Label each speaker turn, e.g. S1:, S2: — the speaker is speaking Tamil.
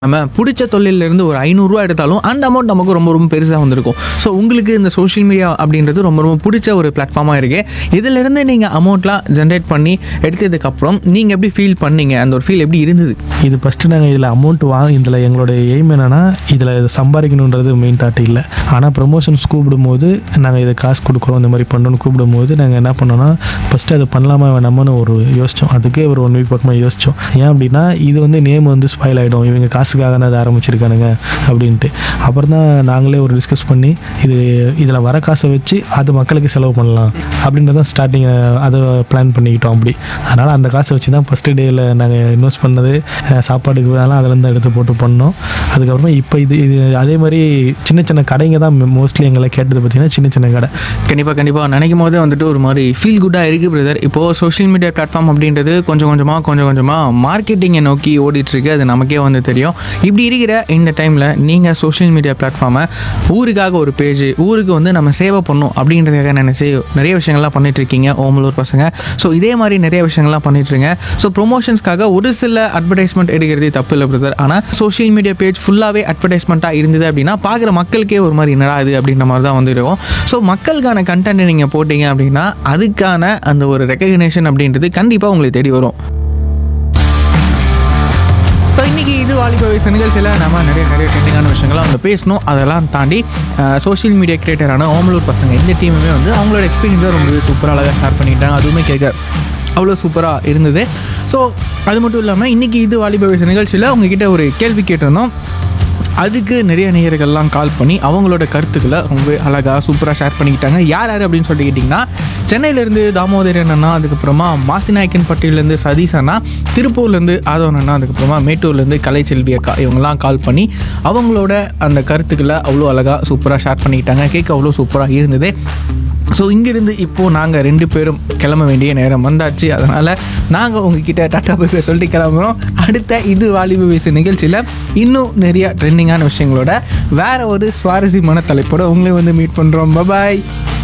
S1: நம்ம பிடிச்ச தொழிலிருந்து ஒரு ஐநூறுரூவா எடுத்தாலும் அந்த அமௌண்ட் நமக்கு ரொம்ப ரொம்ப பெருசாக வந்திருக்கும் ஸோ உங்களுக்கு இந்த சோஷியல் மீடியா அப்படின்றது ரொம்ப ரொம்ப பிடிச்ச ஒரு பிளாட்ஃபார்மாக இருக்கு இதிலிருந்து நீங்கள் அமௌண்ட்லாம் ஜென்ரேட் பண்ணி எடுத்ததுக்கப்புறம் நீங்கள் எப்படி ஃபீல் பண்ணீங்க அந்த ஒரு ஃபீல் எப்படி இருந்தது
S2: இது ஃபஸ்ட்டு நாங்கள் இதில் அமௌண்ட் வாங்க இதில் எங்களோட எய்ம் என்னென்னா இதில் சம்பாதிக்கணுன்றது மெயின் தாட் இல்லை ஆனால் ப்ரொமோஷன்ஸ் கூப்பிடும்போது நாங்கள் இதை காசு கொடுக்குறோம் இந்த மாதிரி பண்ணணும்னு கூப்பிடும்போது நாங்கள் என்ன பண்ணோம்னா ஃபஸ்ட்டு அதை பண்ணலாமா வேணாமான்னு ஒரு யோசித்தோம் அதுக்கே ஒரு ஒன் வீக் பக்கமாக யோசித்தோம் ஏன் அப்படின்னா இது வந்து நேம் வந்து ஸ்பாயில் ஆகிடும் இவங்க காசுக்காக தான் அதை ஆரம்பிச்சிருக்கானுங்க அப்படின்ட்டு அப்புறம் தான் நாங்களே ஒரு டிஸ்கஸ் பண்ணி இது இதில் வர காசை வச்சு அது மக்களுக்கு செலவு பண்ணலாம் அப்படின்றத ஸ்டார்டிங் அதை பிளான் பண்ணிக்கிட்டோம் அப்படி அதனால் அந்த காசை வச்சு தான் ஃபஸ்ட்டு டேயில் நாங்கள் இன்வெஸ்ட் பண்ணது அஹ், சாப்பாடுக்கு வேணாலும் அதுலேருந்து எடுத்து போட்டு பண்ணோம் அதுக்கப்புறமா இப்போ இது இது அதே மாதிரி சின்ன சின்ன கடைங்க தான் மோஸ்ட்லி எங்களை கேட்டது பார்த்தீங்கன்னா சின்ன சின்ன கடை
S1: கண்டிப்பாக கண்டிப்பாக நினைக்கும் போதே வந்துட்டு ஒரு மாதிரி ஃபீல் குட்டாக இருக்குது பிரதர் இப்போது சோஷியல் மீடியா பிளாட்ஃபார்ம் அப்படின்றது கொஞ்சம் கொஞ்சமாக கொஞ்சம் கொஞ்சமாக மார்க்கெட்டிங்கை நோக்கி ஓடிட்டு இருக்கு அது நமக்கே வந்து தெரியும் இப்படி இருக்கிற இந்த டைமில் நீங்கள் சோஷியல் மீடியா பிளாட்ஃபார்மை ஊருக்காக ஒரு பேஜ் ஊருக்கு வந்து நம்ம சேவை பண்ணணும் அப்படின்றதுக்காக நினச்சி நிறைய விஷயங்கள்லாம் பண்ணிட்டு இருக்கீங்க ஓமலூர் பசங்க ஸோ இதே மாதிரி நிறைய விஷயங்கள்லாம் பண்ணிட்டு இருங்க ஸோ ப்ரொமோஷன்ஸ்க்காக ஒரு சில அட்வர்டைஸ்மெண்ட் எடுக்கிறதே தப்பு இல்லை பிரதர் ஆனால் சோஷியல் மீடியா பேஜ் ஃபுல்லாகவே அட்வர்டைஸ்மெண்ட்டாக இருந்தது அப்படின்னா பார்க்குற மக்களுக்கே ஒரு மாதிரி என்னடா இது அப்படின்ற மாதிரி தான் வந்து இருக்கும் ஸோ மக்களுக்கான கண்டென்ட் நீங்கள் போட்டீங்க அப்படின்னா அதுக்கான அந்த ஒரு ரெக்கக்னேஷன் அப்படின்றது கண்டிப்பாக உங்களுக்கு தேடி வரும் ஸோ இன்றைக்கி இது வாலிப வயசு நிகழ்ச்சியில் நம்ம நிறைய நிறைய ட்ரெண்டிங்கான விஷயங்கள்லாம் வந்து பேசணும் அதெல்லாம் தாண்டி சோஷியல் மீடியா கிரியேட்டரான ஓமலூர் பசங்க இந்த டீமுமே வந்து அவங்களோட எக்ஸ்பீரியன்ஸை ரொம்பவே சூப்பராக அழகாக ஷேர் பண்ணிட்டாங்க அதுவுமே கேட்க அவ்வளோ சூப்பராக இருந்தது ஸோ அது மட்டும் இல்லாமல் இன்றைக்கி இது வாலிப வயசு நிகழ்ச்சியில் உங்ககிட்ட ஒரு கேள்வி கேட்டிருந்தோம் அதுக்கு நிறைய நேயர்கள்லாம் கால் பண்ணி அவங்களோட கருத்துக்களை ரொம்ப அழகாக சூப்பராக ஷேர் பண்ணிக்கிட்டாங்க யார் யார் அப்படின்னு சொல்லி கேட்டிங்கன்னா சென்னையிலேருந்து தாமோதரன் அண்ணா அதுக்கப்புறமா மாசிநாயக்கன் பட்டியிலேருந்து சதீஷ் அண்ணா திருப்பூர்லேருந்து ஆதவன் அண்ணா அதுக்கப்புறமா மேட்டூர்லேருந்து கலைச்செல்வி அக்கா இவங்கெல்லாம் கால் பண்ணி அவங்களோட அந்த கருத்துக்களை அவ்வளோ அழகாக சூப்பராக ஷேர் பண்ணிக்கிட்டாங்க கேட்க அவ்வளோ சூப்பராக இருந்தது ஸோ இங்கிருந்து இப்போது நாங்கள் ரெண்டு பேரும் கிளம்ப வேண்டிய நேரம் வந்தாச்சு அதனால் நாங்கள் உங்ககிட்ட டாட்டா போய் சொல்லிட்டு கிளம்புறோம் அடுத்த இது வாலிப வயசு நிகழ்ச்சியில் இன்னும் நிறைய ட்ரெண்டிங்கான விஷயங்களோட வேற ஒரு சுவாரஸ்யமான தலைப்போட உங்களையும் வந்து மீட் பண்ணுறோம் பபாய்